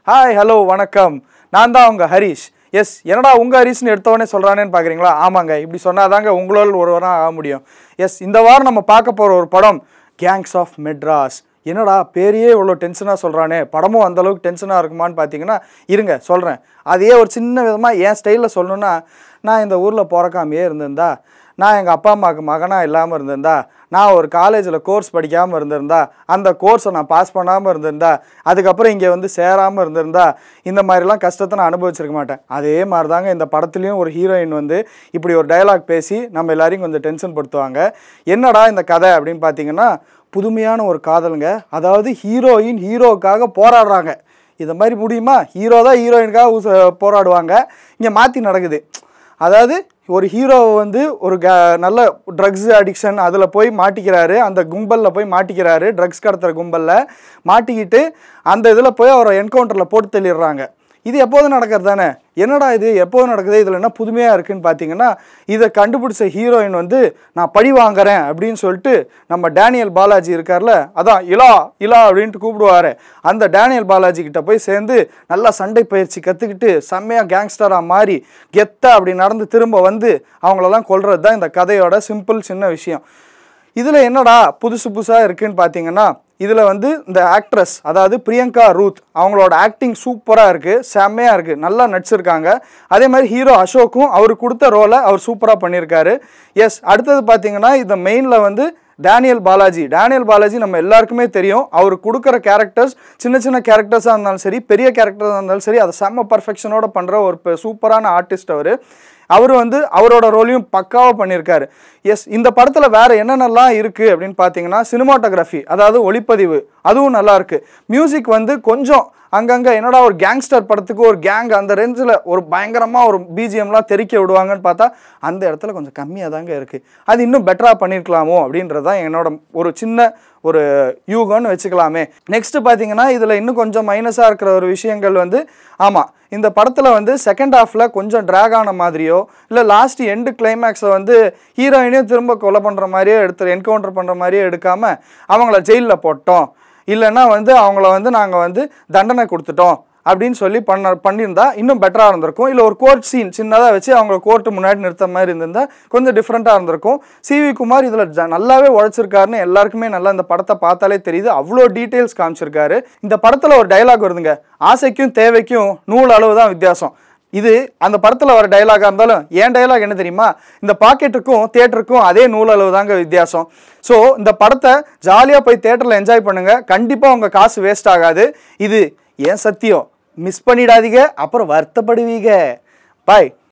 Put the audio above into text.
hi hello வணக்கம் நான் தான் உங்கள் ஹரிஷ் எஸ் என்னடா உங்கள் ஹரிஷ்னு எடுத்தவொடனே சொல்கிறானேன்னு பார்க்குறீங்களா ஆமாங்க இப்படி சொன்னாதாங்க உங்களால் ஒருவராக ஆக முடியும் எஸ் இந்த வாரம் நம்ம பார்க்க போகிற ஒரு படம் கேங்ஸ் ஆஃப் மெட்ராஸ் என்னடா பேரையே இவ்வளோ டென்ஷனாக சொல்கிறானே படமும் அந்த அளவுக்கு டென்ஷனாக இருக்குமான்னு பார்த்தீங்கன்னா இருங்க சொல்கிறேன் அதையே ஒரு சின்ன விதமாக என் ஸ்டைலில் சொல்லணுன்னா நான் இந்த ஊரில் பிறக்காமையே இருந்திருந்தா நான் எங்கள் அப்பா அம்மாவுக்கு மகனாக இல்லாமல் இருந்திருந்தா நான் ஒரு காலேஜில் கோர்ஸ் படிக்காமல் இருந்திருந்தா அந்த கோர்ஸை நான் பாஸ் பண்ணாமல் இருந்திருந்தா அதுக்கப்புறம் இங்கே வந்து சேராமல் இருந்திருந்தா இந்த மாதிரிலாம் கஷ்டத்தை நான் அனுபவிச்சிருக்க மாட்டேன் அதே மாதிரி தாங்க இந்த படத்துலேயும் ஒரு ஹீரோயின் வந்து இப்படி ஒரு டயலாக் பேசி நம்ம எல்லாரையும் கொஞ்சம் டென்ஷன் படுத்துவாங்க என்னடா இந்த கதை அப்படின்னு பார்த்தீங்கன்னா புதுமையான ஒரு காதலுங்க அதாவது ஹீரோயின் ஹீரோவுக்காக போராடுறாங்க இதை மாதிரி முடியுமா ஹீரோ தான் ஹீரோயினுக்காக ஊச- போராடுவாங்க இங்கே மாற்றி நடக்குது அதாவது ஒரு ஹீரோ வந்து ஒரு க நல்ல ட்ரக்ஸ் அடிக்ஷன் அதில் போய் மாட்டிக்கிறாரு அந்த கும்பலில் போய் மாட்டிக்கிறாரு ட்ரக்ஸ் கடத்துகிற கும்பலில் மாட்டிக்கிட்டு அந்த இதில் போய் அவரை என்கவுண்டரில் போட்டு தள்ளிடுறாங்க இது எப்போதும் நடக்கிறது தானே என்னடா இது எப்போதும் நடக்குது இதில் என்ன புதுமையாக இருக்குன்னு பார்த்தீங்கன்னா இதை கண்டுபிடிச்ச ஹீரோயின் வந்து நான் பழி வாங்குறேன் அப்படின்னு சொல்லிட்டு நம்ம டேனியல் பாலாஜி இருக்கார்ல அதான் இலா இலா அப்படின்ட்டு கூப்பிடுவாரு அந்த டேனியல் பாலாஜி கிட்ட போய் சேர்ந்து நல்லா சண்டை பயிற்சி கற்றுக்கிட்டு செம்மையாக கேங்ஸ்டராக மாறி கெத்தா அப்படி நடந்து திரும்ப வந்து அவங்களெல்லாம் கொல்றது தான் இந்த கதையோட சிம்பிள் சின்ன விஷயம் இதில் என்னடா புதுசு புதுசாக இருக்குன்னு பார்த்தீங்கன்னா இதில் வந்து இந்த ஆக்ட்ரஸ் அதாவது பிரியங்கா ரூத் அவங்களோட ஆக்டிங் சூப்பராக இருக்குது செம்மையாக இருக்குது நல்லா நடிச்சிருக்காங்க அதே மாதிரி ஹீரோ அசோக்கும் அவர் கொடுத்த ரோலை அவர் சூப்பராக பண்ணியிருக்காரு எஸ் அடுத்தது பார்த்தீங்கன்னா இந்த மெயினில் வந்து டேனியல் பாலாஜி டேனியல் பாலாஜி நம்ம எல்லாருக்குமே தெரியும் அவர் கொடுக்குற கேரக்டர்ஸ் சின்ன சின்ன கேரக்டர்ஸாக இருந்தாலும் சரி பெரிய கேரக்டர்ஸாக இருந்தாலும் சரி அதை செம்ம பர்ஃபெக்ஷனோட பண்ணுற ஒரு பெ- சூப்பரான ஆர்டிஸ்ட் அவர் அவர் வந்து அவரோட ரோலையும் பக்காவாக பண்ணியிருக்காரு எஸ் இந்த படத்தில் வேற என்னென்னலாம் இருக்குது அப்படின்னு பார்த்தீங்கன்னா சினிமாட்டோகிராஃபி அதாவது ஒளிப்பதிவு அதுவும் நல்லா இருக்கு மியூசிக் வந்து கொஞ்சம் அங்கங்கே என்னடா ஒரு கேங்ஸ்டர் படத்துக்கு ஒரு கேங் அந்த ரேஞ்சில் ஒரு பயங்கரமாக ஒரு பிஜிஎம்லாம் தெறிக்க விடுவாங்கன்னு பார்த்தா அந்த இடத்துல கொஞ்சம் கம்மியாக தாங்க இருக்குது அது இன்னும் பெட்டராக பண்ணியிருக்கலாமோ அப்படின்றது தான் என்னோட ஒரு சின்ன ஒரு யூகம்னு வச்சுக்கலாமே நெக்ஸ்ட் பார்த்தீங்கன்னா இதில் இன்னும் கொஞ்சம் மைனஸாக இருக்கிற ஒரு விஷயங்கள் வந்து ஆமாம் இந்த படத்தில் வந்து செகண்ட் ஹாஃபில் கொஞ்சம் ட்ராக் ஆன மாதிரியோ இல்லை லாஸ்ட் எண்டு கிளைமேக்ஸை வந்து ஹீரோயினையும் திரும்ப கொலை பண்ணுற மாதிரியே எடுத்து என்கவுண்டர் பண்ணுற மாதிரியே எடுக்காமல் அவங்கள ஜெயிலில் போட்டோம் இல்லைன்னா வந்து அவங்கள வந்து நாங்கள் வந்து தண்டனை கொடுத்துட்டோம் அப்படின்னு சொல்லி பண்ண பண்ணியிருந்தா இன்னும் பெட்டராக இருந்திருக்கும் இல்லை ஒரு கோர்ட் சீன் சின்னதாக வச்சு அவங்க கோர்ட்டு முன்னாடி நிறுத்த மாதிரி இருந்திருந்தா கொஞ்சம் டிஃப்ரெண்ட்டாக இருந்திருக்கும் சிவி குமார் இதில் நல்லாவே உழைச்சிருக்காருன்னு எல்லாருக்குமே நல்லா இந்த படத்தை பார்த்தாலே தெரியுது அவ்வளோ டீட்டெயில்ஸ் காமிச்சிருக்காரு இந்த படத்தில் ஒரு டயலாக் வருதுங்க ஆசைக்கும் தேவைக்கும் நூல் அளவு தான் வித்தியாசம் இது அந்த படத்தில் வர டயலாகாக இருந்தாலும் ஏன் டயலாக் என்ன தெரியுமா இந்த பாக்கெட்டுக்கும் தேட்டருக்கும் அதே நூல் அளவு தாங்க வித்தியாசம் ஸோ இந்த படத்தை ஜாலியாக போய் தேட்டரில் என்ஜாய் பண்ணுங்க கண்டிப்பாக உங்கள் காசு வேஸ்ட் ஆகாது இது ஏன் சத்தியம் மிஸ் பண்ணிடாதீங்க அப்புறம் வருத்தப்படுவீங்க பாய்